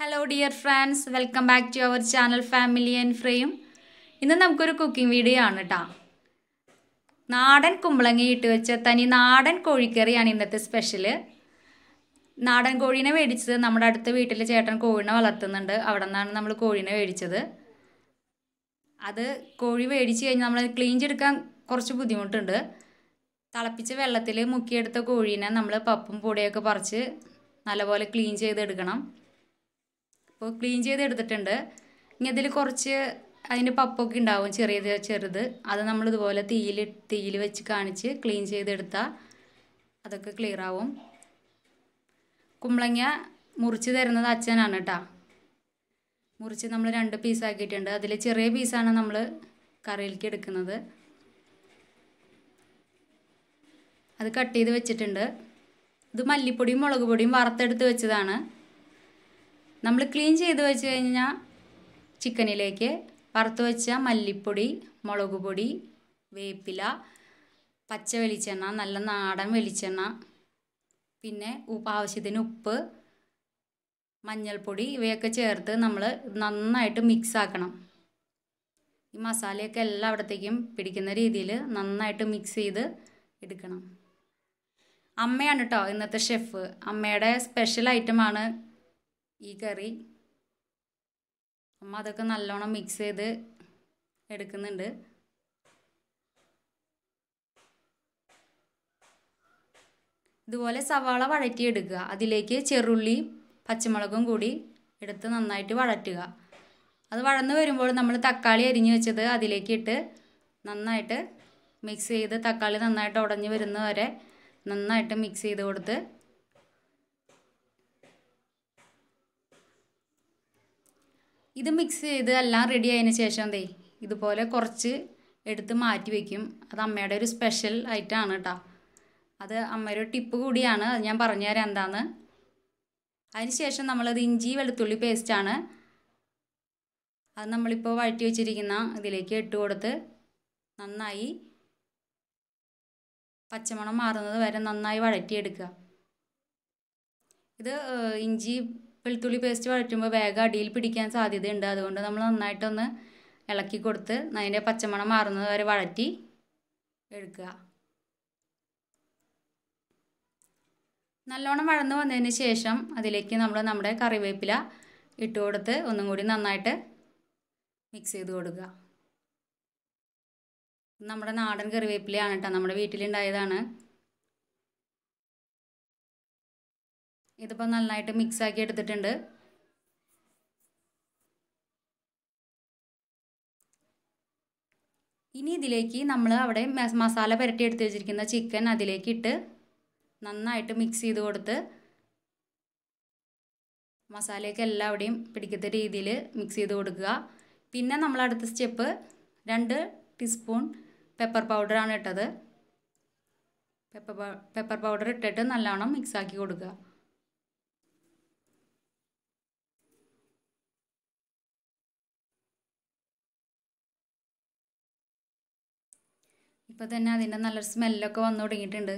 hello dear friends welcome back to our channel family and frame ഇന്ന് നമുക്കൊരു cooking video ആണ് കേട്ടോ നാടൻ കുമ്പളങ്ങ ഇട്ട് വെച്ച തനി നാടൻ കോഴിക്കറിയാണ് ഇന്നത്തെ സ്പെഷ്യല് നാടൻ കോഴീനെ മേടിച്ചത് നമ്മുടെ അടുത്ത വീട്ടിൽ ചേട്ടൻ കോഴിനെ വളർത്തുന്നുണ്ട് അവിടെ നിന്നാണ് നമ്മൾ കോഴീനെ മേടിച്ചത് അത് കോഴി മേടിച്ച് കഴിഞ്ഞാൽ നമ്മൾ ക്ലീൻ ചെയ്തെടുക്കാൻ കുറച്ച് ബുദ്ധിമുട്ടുണ്ട് തിളപ്പിച്ച വെള്ളത്തിൽ മുക്കിയെടുത്ത കോഴീനെ നമ്മൾ പപ്പും പൊടിയൊക്കെ പറിച്ച് നല്ലപോലെ ക്ലീൻ ചെയ്തെടുക്കണം അപ്പോൾ ക്ലീൻ ചെയ്തെടുത്തിട്ടുണ്ട് ഇനി അതിൽ കുറച്ച് അതിൻ്റെ പപ്പൊക്കെ ഉണ്ടാവും ചെറിയത് ചെറുത് അത് നമ്മൾ ഇതുപോലെ തീയിൽ തീയിൽ വെച്ച് കാണിച്ച് ക്ലീൻ ചെയ്തെടുത്താൽ അതൊക്കെ ക്ലിയർ ആവും കുമ്പളങ്ങ മുറിച്ച് തരുന്നത് അച്ഛനാണ് കേട്ടോ മുറിച്ച് നമ്മൾ രണ്ട് പീസാക്കിയിട്ടുണ്ട് അതിൽ ചെറിയ പീസാണ് നമ്മൾ കറിയിലേക്ക് എടുക്കുന്നത് അത് കട്ട് ചെയ്ത് വെച്ചിട്ടുണ്ട് ഇത് മല്ലിപ്പൊടിയും മുളക് പൊടിയും വറുത്തെടുത്ത് വെച്ചതാണ് നമ്മൾ ക്ലീൻ ചെയ്ത് വെച്ച് കഴിഞ്ഞാൽ ചിക്കനിലേക്ക് വറുത്ത് വെച്ച മല്ലിപ്പൊടി മുളക് പൊടി വേപ്പില പച്ച വെളിച്ചെണ്ണ നല്ല നാടൻ വെളിച്ചെണ്ണ പിന്നെ ഉപ്പ് ആവശ്യത്തിന് ഉപ്പ് മഞ്ഞൾപ്പൊടി ഇവയൊക്കെ ചേർത്ത് നമ്മൾ നന്നായിട്ട് മിക്സ് ആക്കണം ഈ മസാലയൊക്കെ എല്ലാം അവിടത്തേക്കും പിടിക്കുന്ന രീതിയിൽ നന്നായിട്ട് മിക്സ് ചെയ്ത് എടുക്കണം അമ്മയാണ് കേട്ടോ ഇന്നത്തെ ഷെഫ് അമ്മയുടെ സ്പെഷ്യൽ ഐറ്റമാണ് ഈ കറി അമ്മ അതൊക്കെ നല്ലോണം മിക്സ് ചെയ്ത് എടുക്കുന്നുണ്ട് ഇതുപോലെ സവാള വഴറ്റിയെടുക്കുക അതിലേക്ക് ചെറുള്ളി പച്ചമുളകും കൂടി എടുത്ത് നന്നായിട്ട് വഴറ്റുക അത് വഴന്ന് വരുമ്പോൾ നമ്മൾ തക്കാളി അരിഞ്ഞു വെച്ചത് അതിലേക്ക് ഇട്ട് നന്നായിട്ട് മിക്സ് ചെയ്ത് തക്കാളി നന്നായിട്ട് ഉടഞ്ഞു വരുന്ന വരെ നന്നായിട്ട് മിക്സ് ചെയ്ത് കൊടുത്ത് ഇത് മിക്സ് ചെയ്ത് എല്ലാം റെഡി ആയതിന് ശേഷം ദേ ഇതുപോലെ കുറച്ച് എടുത്ത് മാറ്റി വയ്ക്കും അത് അമ്മയുടെ ഒരു സ്പെഷ്യൽ ഐറ്റമാണ് കേട്ടോ അത് അമ്മയുടെ ടിപ്പ് കൂടിയാണ് അത് ഞാൻ പറഞ്ഞുതരാം എന്താന്ന് അതിന് ശേഷം നമ്മളത് ഇഞ്ചി വെളുത്തുള്ളി പേസ്റ്റാണ് അത് നമ്മളിപ്പോൾ വഴറ്റി വെച്ചിരിക്കുന്ന ഇതിലേക്ക് ഇട്ട് കൊടുത്ത് നന്നായി പച്ചമണം മാറുന്നത് വരെ നന്നായി വഴറ്റിയെടുക്കുക ഇത് ഇഞ്ചി വെളുത്തുള്ളി പേസ്റ്റ് വഴറ്റുമ്പോൾ വേഗം അടിയിൽ പിടിക്കാൻ സാധ്യതയുണ്ട് അതുകൊണ്ട് നമ്മൾ നന്നായിട്ടൊന്ന് ഇളക്കി കൊടുത്ത് അതിൻ്റെ പച്ചമണം മാറുന്നത് വരെ വഴറ്റി എടുക്കുക നല്ലോണം വഴന്ന് വന്നതിന് ശേഷം അതിലേക്ക് നമ്മൾ നമ്മുടെ കറിവേപ്പില ഇട്ട് കൊടുത്ത് ഒന്നും കൂടി നന്നായിട്ട് മിക്സ് ചെയ്ത് കൊടുക്കുക നമ്മുടെ നാടൻ കറിവേപ്പിലയാണ് കേട്ടോ നമ്മുടെ വീട്ടിലുണ്ടായതാണ് ഇതിപ്പോൾ നന്നായിട്ട് മിക്സ് ആക്കി എടുത്തിട്ടുണ്ട് ഇനി ഇതിലേക്ക് നമ്മൾ അവിടെ മസാല പുരട്ടി എടുത്ത് വെച്ചിരിക്കുന്ന ചിക്കൻ അതിലേക്ക് ഇട്ട് നന്നായിട്ട് മിക്സ് ചെയ്ത് കൊടുത്ത് മസാലയൊക്കെ എല്ലാവിടെയും പിടിക്കുന്ന രീതിയിൽ മിക്സ് ചെയ്ത് കൊടുക്കുക പിന്നെ നമ്മൾ അടുത്ത സ്റ്റെപ്പ് രണ്ട് ടീസ്പൂൺ പെപ്പർ പൗഡറാണ് ഇട്ടത് പെപ്പർ പെപ്പർ പൗഡർ ഇട്ടിട്ട് നല്ലോണം മിക്സ് ആക്കി കൊടുക്കുക ഇപ്പോൾ തന്നെ അതിൻ്റെ നല്ലൊരു സ്മെല്ലൊക്കെ വന്നു തുടങ്ങിയിട്ടുണ്ട്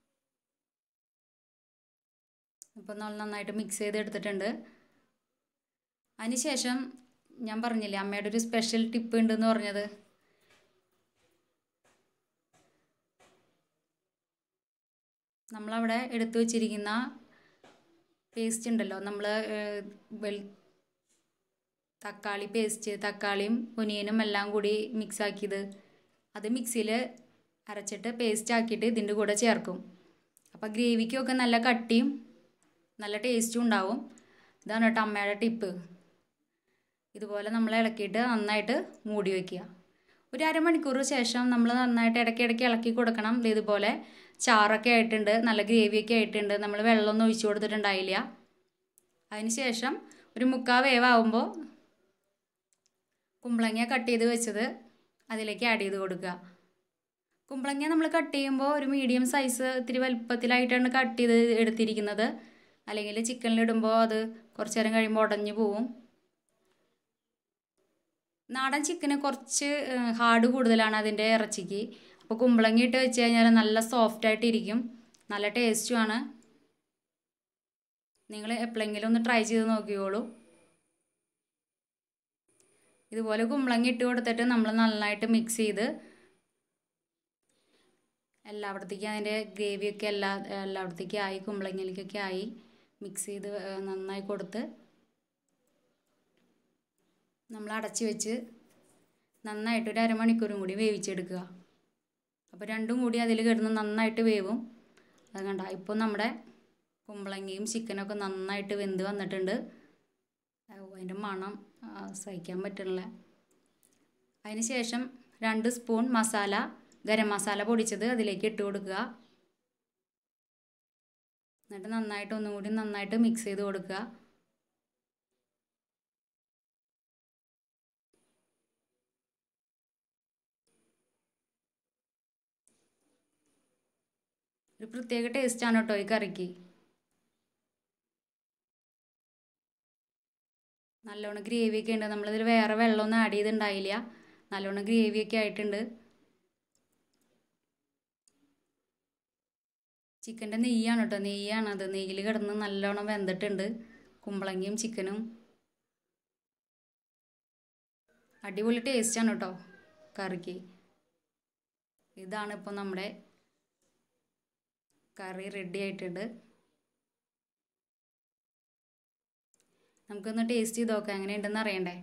ഇപ്പോൾ നമ്മൾ നന്നായിട്ട് മിക്സ് ചെയ്ത് എടുത്തിട്ടുണ്ട് അതിനുശേഷം ഞാൻ പറഞ്ഞില്ലേ അമ്മയുടെ ഒരു സ്പെഷ്യൽ ടിപ്പ് ഉണ്ടെന്ന് പറഞ്ഞത് നമ്മളവിടെ എടുത്തു വച്ചിരിക്കുന്ന പേസ്റ്റ് ഉണ്ടല്ലോ നമ്മൾ വെൾ തക്കാളി പേസ്റ്റ് തക്കാളിയും ഒനിയനും എല്ലാം കൂടി മിക്സ് ആക്കിയത് അത് മിക്സിയിൽ അരച്ചിട്ട് പേസ്റ്റ് ആക്കിയിട്ട് ഇതിൻ്റെ കൂടെ ചേർക്കും അപ്പോൾ ഗ്രേവിക്കൊക്കെ നല്ല കട്ടിയും നല്ല ടേസ്റ്റും ഉണ്ടാവും ഇതാണ് കേട്ടോ അമ്മയുടെ ടിപ്പ് ഇതുപോലെ നമ്മൾ ഇളക്കിയിട്ട് നന്നായിട്ട് മൂടി വയ്ക്കുക ഒരു അരമണിക്കൂർ ശേഷം നമ്മൾ നന്നായിട്ട് ഇടയ്ക്കിടയ്ക്ക് ഇളക്കി കൊടുക്കണം ഇതുപോലെ ചാറൊക്കെ ആയിട്ടുണ്ട് നല്ല ഗ്രേവിയൊക്കെ ആയിട്ടുണ്ട് നമ്മൾ വെള്ളമൊന്നും ഒഴിച്ചു കൊടുത്തിട്ടുണ്ടായില്ല അതിന് ശേഷം ഒരു മുക്കാൽ വേവാകുമ്പോൾ കുമ്പളങ്ങ കട്ട് ചെയ്ത് വെച്ചത് അതിലേക്ക് ആഡ് ചെയ്ത് കൊടുക്കുക കുമ്പളങ്ങ നമ്മൾ കട്ട് ചെയ്യുമ്പോൾ ഒരു മീഡിയം സൈസ് ഇത്തിരി വലുപ്പത്തിലായിട്ടാണ് കട്ട് ചെയ്ത് എടുത്തിരിക്കുന്നത് അല്ലെങ്കിൽ ചിക്കനിലിടുമ്പോൾ അത് കുറച്ച് നേരം കഴിയുമ്പോൾ ഉടഞ്ഞു പോവും നാടൻ ചിക്കന് കുറച്ച് ഹാർഡ് കൂടുതലാണ് അതിൻ്റെ ഇറച്ചിക്ക് അപ്പോൾ കുമ്പളങ്ങ ഇട്ട് വെച്ച് കഴിഞ്ഞാൽ നല്ല സോഫ്റ്റ് ആയിട്ട് ഇരിക്കും നല്ല ടേസ്റ്റുമാണ് നിങ്ങൾ എപ്പോഴെങ്കിലും ഒന്ന് ട്രൈ ചെയ്ത് നോക്കിയോളൂ ഇതുപോലെ കുമ്പളങ്ങ ഇട്ട് കൊടുത്തിട്ട് നമ്മൾ നന്നായിട്ട് മിക്സ് ചെയ്ത് എല്ലായിടത്തേക്കും അതിൻ്റെ ഗ്രേവിയൊക്കെ എല്ലാ എല്ലായിടത്തേക്കും ആയി കുമ്പളങ്ങയിലേക്കൊക്കെ ആയി മിക്സ് ചെയ്ത് നന്നായി കൊടുത്ത് നമ്മൾ അടച്ച് വെച്ച് നന്നായിട്ട് ഒരു അരമണിക്കൂറും കൂടി വേവിച്ചെടുക്കുക അപ്പോൾ രണ്ടും കൂടി അതിൽ കിടന്ന് നന്നായിട്ട് വേവും അത് കണ്ട ഇപ്പോൾ നമ്മുടെ കുമ്പളങ്ങയും ചിക്കനൊക്കെ നന്നായിട്ട് വെന്ത് വന്നിട്ടുണ്ട് അതിൻ്റെ മണം സഹിക്കാൻ പറ്റണില്ല അതിന് ശേഷം രണ്ട് സ്പൂൺ മസാല ഗരം മസാല പൊടിച്ചത് അതിലേക്ക് ഇട്ട് കൊടുക്കുക എന്നിട്ട് നന്നായിട്ട് ഒന്നും കൂടി നന്നായിട്ട് മിക്സ് ചെയ്ത് കൊടുക്കുക ഒരു പ്രത്യേക ടേസ്റ്റാണ് കേട്ടോ ഈ കറിക്ക് നല്ലോണം ഗ്രേവിയൊക്കെ ഉണ്ട് നമ്മളിതിൽ വേറെ വെള്ളമൊന്നും ആഡ് ചെയ്തിട്ടുണ്ടായില്ല നല്ലോണം ഗ്രേവിയൊക്കെ ആയിട്ടുണ്ട് ചിക്കൻ്റെ നെയ്യാണ് കേട്ടോ നെയ്യാണ് അത് നെയ്യിൽ കിടന്ന് നല്ലോണം വെന്തിട്ടുണ്ട് കുമ്പളങ്ങയും ചിക്കനും അടിപൊളി ടേസ്റ്റാണ് കേട്ടോ കറിക്ക് ഇതാണ് ഇപ്പോൾ നമ്മുടെ കറി റെഡി ആയിട്ടുണ്ട് നമുക്കൊന്ന് ടേസ്റ്റ് ചെയ്ത് നോക്കാം എങ്ങനെയുണ്ടെന്ന് അറിയണ്ടേ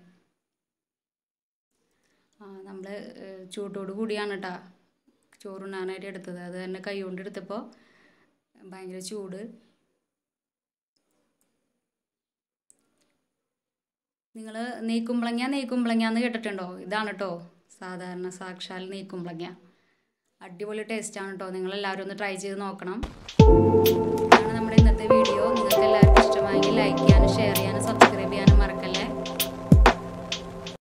ആ നമ്മൾ ചൂട്ടോട് കൂടിയാണ് കേട്ടോ ചോറുണ്ണാനായിട്ട് എടുത്തത് അത് തന്നെ കൈ കൊണ്ട് എടുത്തപ്പോൾ ഭയങ്കര ചൂട് നിങ്ങൾ നെയ്ക്കുമ്പളങ്ങ നെയ്ക്കുമ്പളങ്ങ എന്ന് കേട്ടിട്ടുണ്ടോ ഇതാണ് കേട്ടോ സാധാരണ സാക്ഷാൽ നെയ്ക്കുമ്പളങ്ങ അടിപൊളി ടേസ്റ്റാണ് കേട്ടോ നിങ്ങളെല്ലാവരും ഒന്ന് ട്രൈ ചെയ്ത് നോക്കണം ഇതാണ് നമ്മുടെ ഇന്നത്തെ വീഡിയോ നിങ്ങൾക്ക് എല്ലാവർക്കും ഇഷ്ടമായെങ്കിൽ ലൈക്ക് ചെയ്യാനും ഷെയർ ചെയ്യാനും